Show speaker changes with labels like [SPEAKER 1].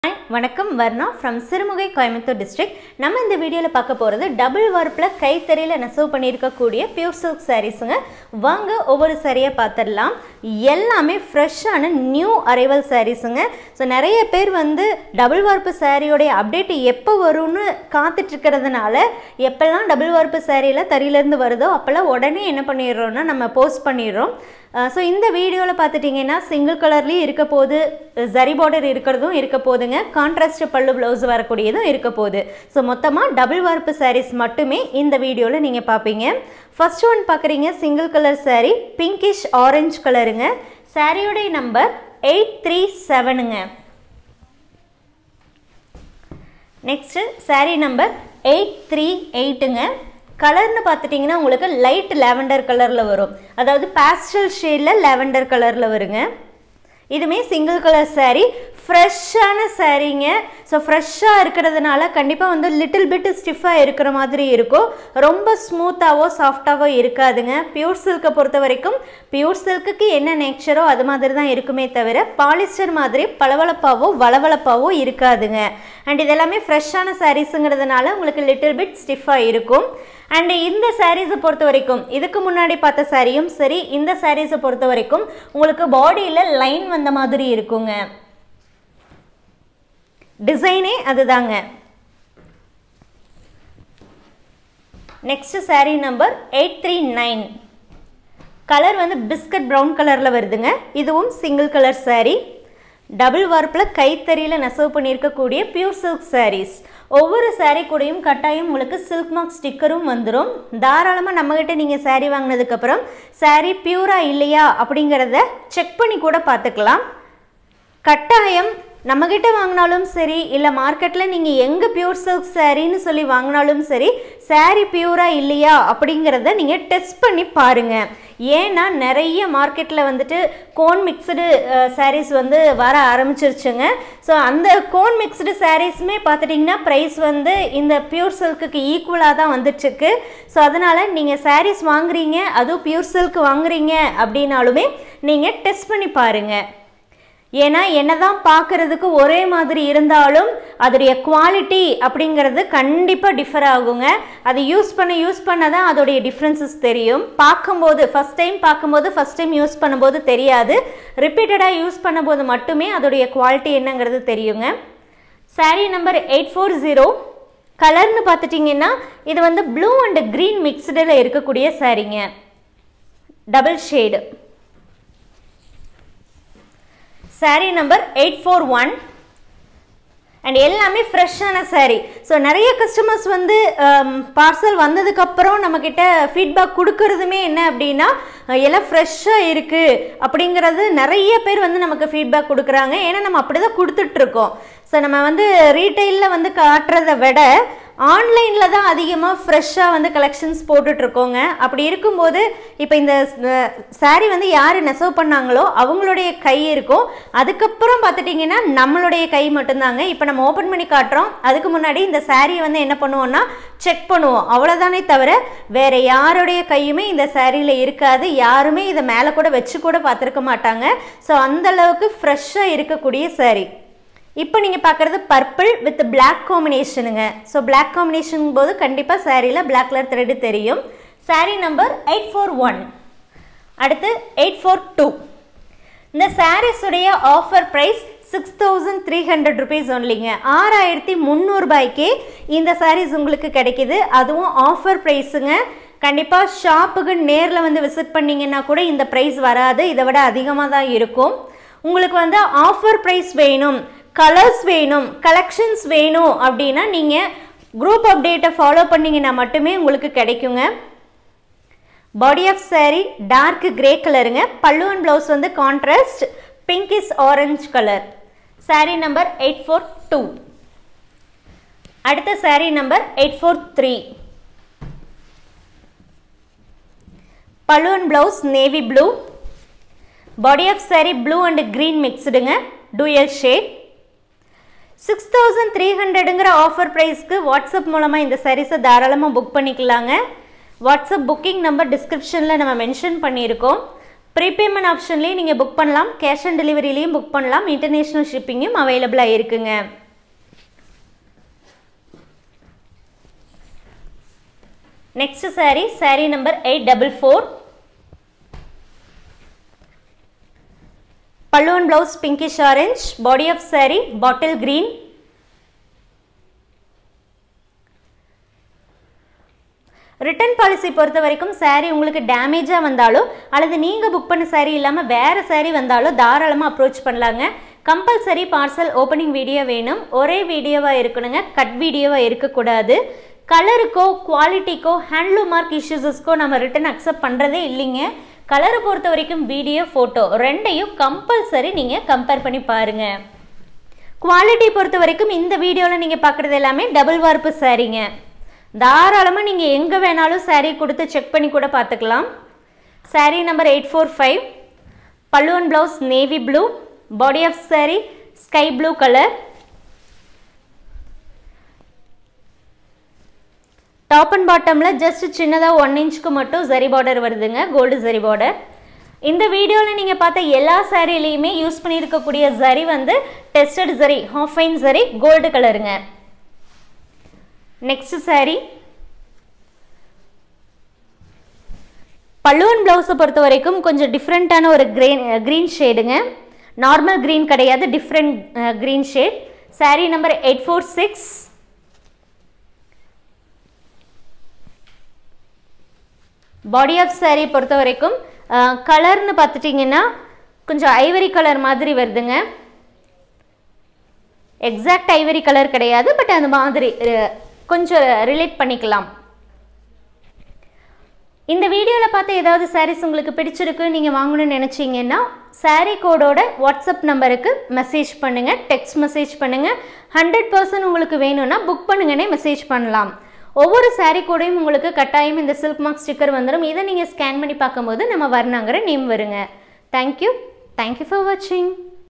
[SPEAKER 1] வணக்கம் Varna from Sirumugai Coimbatore district நம்ம இந்த வீடியோவில் பார்க்க போகிறது டபுள் வார்ப்பில் கைத்தறியில் நெசவு பண்ணியிருக்கக்கூடிய பியூர் சில்க் சாரீஸுங்க வாங்க ஒவ்வொரு சாரியாக பார்த்துடலாம் எல்லாமே ஃப்ரெஷ்ஷான நியூ அரைவல் சாரீஸுங்க ஸோ நிறைய பேர் வந்து டபுள் வார்ப்பு சாரியோடைய அப்டேட் எப்போ வரும்னு காத்துட்ருக்கிறதுனால எப்போல்லாம் டபுள் வார்ப்பு சாரியில் தறியிலேருந்து வருதோ அப்போல்லாம் உடனே என்ன பண்ணிடுறோம்னா நம்ம போஸ்ட் பண்ணிடுறோம் ஸோ இந்த வீடியோவில் பார்த்துட்டிங்கன்னா சிங்கிள் கலர்லேயும் இருக்க போது ஜரி பார்டர் இருக்கிறதும் இருக்க போதுங்க கான்ட்ராஸ்ட் பல்லு ப்ளவுஸ் வரக்கூடியதும் இருக்க போகுது ஸோ மொத்தமாக டபுள் வார்ப்பு சாரீஸ் மட்டுமே இந்த வீடியோவில் நீங்கள் பார்ப்பீங்க ஃபர்ஸ்ட் ஒன் பார்க்குறீங்க single colour saree pinkish orange கலருங்க சாரியோடைய நம்பர் எயிட் த்ரீ செவனுங்க next saree number eight three எயிட்டுங்க கலர்னு பார்த்துட்டிங்கன்னா உங்களுக்கு லைட் லாவெண்டர் கலரில் வரும் அதாவது பேஸ்டல் ஷேடில் லாவெண்டர் கலரில் வருங்க இதுவுமே சிங்கிள் கலர் saree ஃப்ரெஷ்ஷான சாரீங்க ஸோ ஃப்ரெஷ்ஷாக இருக்கிறதுனால கண்டிப்பாக வந்து லிட்டில் பிட் ஸ்டிஃபாக இருக்கிற மாதிரி இருக்கும் ரொம்ப ஸ்மூத்தாவோ சாஃப்டாவோ இருக்காதுங்க பியூர் சில்கை பொறுத்த வரைக்கும் பியூர் சில்க்குக்கு என்ன நேச்சரோ அது மாதிரி தான் இருக்குமே தவிர பாலிஸ்டர் மாதிரி பளபளப்பாவோ வளவளப்பாவோ இருக்காதுங்க அண்ட் இதெல்லாமே ஃப்ரெஷ்ஷான சாரீஸுங்கிறதுனால உங்களுக்கு லிட்டில் பிட் ஸ்டிஃபாக இருக்கும் அண்ட் இந்த சாரீஸை பொறுத்த வரைக்கும் இதுக்கு முன்னாடி பார்த்த சாரியும் சரி இந்த சாரீஸை பொறுத்த வரைக்கும் உங்களுக்கு பாடியில் லைன் வந்த மாதிரி இருக்குங்க டிசைனே அதுதாங்க next saree number eight three nine colour வந்து பிஸ்கட் ப்ரௌன் கலரில் வருதுங்க இதுவும் சிங்கிள் கலர் saree டபுள் வார்ப்பில் கைத்தறியில் நெசவு பண்ணியிருக்கக்கூடிய பியூர் சில்க் sarees ஒவ்வொரு saree கூடயும் கட்டாயம் உங்களுக்கு சில்க் மார்க் ஸ்டிக்கரும் வந்துடும் தாராளமாக நம்மக்கிட்ட நீங்கள் saree வாங்கினதுக்கப்புறம் saree பியூராக இல்லையா அப்படிங்கிறத செக் பண்ணி கூட பார்த்துக்கலாம் கட்டாயம் நம்மக்கிட்ட வாங்கினாலும் சரி இல்லை மார்க்கெட்டில் நீங்கள் எங்கே பியூர் சில்க் சாரின்னு சொல்லி வாங்கினாலும் சரி சாரீ பியூராக இல்லையா அப்படிங்கிறத நீங்கள் டெஸ்ட் பண்ணி பாருங்கள் ஏன்னா நிறைய மார்க்கெட்டில் வந்துட்டு கோன் மிக்சடு சாரீஸ் வந்து வர ஆரம்பிச்சிருச்சுங்க ஸோ அந்த கோன் மிக்சடு சாரீஸுமே பார்த்துட்டிங்கன்னா ப்ரைஸ் வந்து இந்த பியூர் சில்க்குக்கு ஈக்குவலாக தான் வந்துட்டுருக்கு ஸோ அதனால் நீங்கள் சாரீஸ் வாங்குறீங்க அதுவும் பியூர் சில்க் வாங்குறீங்க அப்படின்னாலுமே நீங்கள் டெஸ்ட் பண்ணி பாருங்கள் ஏன்னா என்னதான் பார்க்குறதுக்கு ஒரே மாதிரி இருந்தாலும் அதோடைய குவாலிட்டி அப்படிங்கிறது கண்டிப்பாக டிஃபர் ஆகுங்க அதை யூஸ் பண்ண யூஸ் பண்ண தான் அதோடைய டிஃப்ரென்சஸ் தெரியும் பார்க்கும்போது ஃபஸ்ட் டைம் பார்க்கும்போது ஃபஸ்ட் டைம் யூஸ் பண்ணும்போது தெரியாது ரிப்பீட்டடாக யூஸ் பண்ணும்போது மட்டுமே அதோடைய குவாலிட்டி என்னங்கிறது தெரியுங்க saree number eight four zero கலர்னு பார்த்துட்டிங்கன்னா இது வந்து ப்ளூ அண்ட் க்ரீன் மிக்ஸ்டில் இருக்கக்கூடிய சாரீங்க double shade saree number eight four one and எல்லாமே ஃப்ரெஷ்ஷான சாரீ ஸோ நிறைய கஸ்டமர்ஸ் வந்து பார்சல் வந்ததுக்கப்புறம் நம்மக்கிட்ட ஃபீட்பேக் கொடுக்கறதுமே என்ன அப்படின்னா எல்லாம் ஃப்ரெஷ்ஷாக இருக்குது அப்படிங்கிறது நிறைய பேர் வந்து நமக்கு ஃபீட்பேக் கொடுக்குறாங்க ஏன்னா நம்ம அப்படி தான் கொடுத்துட்ருக்கோம் ஸோ நம்ம வந்து ரீட்டெயிலில் வந்து காட்டுறதை விட ஆன்லைனில் தான் அதிகமாக ஃப்ரெஷ்ஷாக வந்து கலெக்ஷன்ஸ் போட்டுட்ருக்கோங்க அப்படி இருக்கும்போது இப்போ இந்த சாரீ வந்து யார் நெசவு பண்ணாங்களோ அவங்களுடைய கை இருக்கும் அதுக்கப்புறம் பார்த்துட்டிங்கன்னா நம்மளுடைய கை மட்டும்தாங்க இப்போ நம்ம ஓப்பன் பண்ணி காட்டுறோம் அதுக்கு முன்னாடி இந்த சாரியை வந்து என்ன பண்ணுவோம்னா செக் பண்ணுவோம் அவ்வளோதானே தவிர வேறு யாருடைய கையுமே இந்த சாரியில் இருக்காது யாருமே இதை மேலே கூட வச்சு கூட பார்த்துருக்க மாட்டாங்க ஸோ அந்தளவுக்கு ஃப்ரெஷ்ஷாக இருக்கக்கூடிய சாரீ இப்போ நீங்கள் பார்க்குறது பர்பிள் வித் பிளாக் காம்பினேஷனுங்க ஸோ பிளாக் காம்பினேஷன் போது கண்டிப்பாக சாரியில் பிளாக் கலர் த்ரெட்டு தெரியும் saree number eight four one அடுத்து எயிட் ஃபோர் டூ இந்த சாரீஸுடைய offer price six thousand three hundred rupees ஒன்லிங்க ஆறாயிரத்தி முந்நூறுபாய்க்கே இந்த சாரீஸ் உங்களுக்கு கிடைக்கிது அதுவும் ஆஃபர் ப்ரைஸுங்க கண்டிப்பாக ஷாப்புக்கு நேரில் வந்து விசிட் பண்ணிங்கன்னா கூட இந்த ப்ரைஸ் வராது இதை விட அதிகமாக தான் இருக்கும் உங்களுக்கு வந்து ஆஃபர் ப்ரைஸ் வேணும் கலர்ஸ் வேணும் கலெக்ஷன்ஸ் வேணும் அப்படின்னா நீங்கள் குரூப் அப்டேட்டை ஃபாலோ பண்ணிங்கன்னா மட்டுமே உங்களுக்கு கிடைக்குங்க body of saree dark grey கலருங்க பல்லு அண்ட் ப்ளவுஸ் வந்து contrast pinkish orange colour saree number eight four two அடுத்த saree number eight four three pallu and blouse navy blue body of saree blue and green மிக்ஸ்டுங்க dual shade six thousand three ஹண்ட்ரடுங்கிற offer ப்ரைஸ்க்கு WhatsApp மூலமாக இந்த சாரீஸை தாராளமாக book பண்ணிக்கலாங்க WhatsApp booking number டிஸ்கிரிப்ஷனில் நம்ம மென்ஷன் பண்ணியிருக்கோம் ப்ரீபேமெண்ட் ஆப்ஷன்லேயும் நீங்கள் புக் பண்ணலாம் கேஷ் ஆன் டெலிவரிலையும் புக் பண்ணலாம் இன்டர்நேஷ்னல் ஷிப்பிங்கும் அவைலபிளாக இருக்குங்க next saree saree number eight double four பல்லுவன் blouse pinkish orange body of saree bottle green return policy பொறுத்த வரைக்கும் சாரீ உங்களுக்கு டேமேஜாக வந்தாலோ அல்லது நீங்கள் புக் பண்ண சாரீ இல்லாமல் வேறு சாரீ வந்தாலோ தாராளமாக அப்ரோச் பண்ணலாங்க கம்பல்சரி பார்சல் ஓப்பனிங் வீடியோ வேணும் ஒரே வீடியோவாக இருக்கணுங்க கட் வீடியோவாக இருக்கக்கூடாது கலருக்கோ குவாலிட்டிக்கோ ஹேண்ட்லூம் மார்க் இஷ்யூஸஸ்க்கோ நம்ம ரிட்டன் அக்செப்ட் பண்ணுறதே இல்லைங்க கலரை பொறுத்த வரைக்கும் வீடியோ ஃபோட்டோ ரெண்டையும் கம்பல்சரி நீங்கள் கம்பேர் பண்ணி பாருங்கள் குவாலிட்டி பொறுத்த வரைக்கும் இந்த வீடியோவில் நீங்கள் பார்க்குறது எல்லாமே டபுள் வார்ப்பு சாரீங்க தாராளமாக நீங்கள் எங்கே வேணாலும் saree கொடுத்து செக் பண்ணி கூட பார்த்துக்கலாம் saree number eight four five பல்லுவன் blouse navy blue body of saree sky blue colour top and பாட்டமில் ஜஸ்ட் சின்னதாக ஒன் இன்ச்சுக்கு மட்டும் ஜரி பார்டர் வருதுங்க கோல்டு ஜரி பார்டர் இந்த வீடியோவில் நீங்கள் பார்த்த எல்லா சாரிலையுமே யூஸ் பண்ணியிருக்கக்கூடிய ஜரி வந்து tested zari half fine zari gold கலருங்க நெக்ஸ்ட் சாரி பல்லுவன் ப்ளவுஸை பொறுத்த வரைக்கும் கொஞ்சம் டிஃப்ரெண்ட்டான ஒரு கிரீன் க்ரீன் ஷேடுங்க நார்மல் க்ரீன் கிடையாது different green shade saree number eight four six body of saree பொறுத்த வரைக்கும் கலர்னு பார்த்துட்டிங்கன்னா கொஞ்சம் ஐவரி கலர் மாதிரி வருதுங்க எக்ஸாக்ட் ஐவரி கலர் கிடையாது பட் அந்த மாதிரி அஹ், கொஞ்சம் ரிலேட் பண்ணிக்கலாம் இந்த வீடியோவில் பார்த்து ஏதாவது சாரீஸ் உங்களுக்கு பிடிச்சிருக்கு நீங்கள் வாங்கணும்னு நினச்சிங்கன்னா சாரீ கோடோட வாட்ஸ்அப் நம்பருக்கு மெசேஜ் பண்ணுங்கள் டெக்ஸ்ட் மெசேஜ் பண்ணுங்கள் ஹண்ட்ரட் பர்சன்ட் உங்களுக்கு வேணும்னா புக் பண்ணுங்கன்னே மெசேஜ் பண்ணலாம் ஒவ்வொரு சாரீ கூடயும் உங்களுக்கு கட்டாயம் இந்த சில்க் மார்க் ஸ்டிக்கர் வந்துடும் இதை நீங்கள் ஸ்கேன் பண்ணி பார்க்கும்போது நம்ம வர்ணாங்கிற நேம் வருங்க தேங்க்யூ தேங்க்யூ ஃபார் வாட்சிங்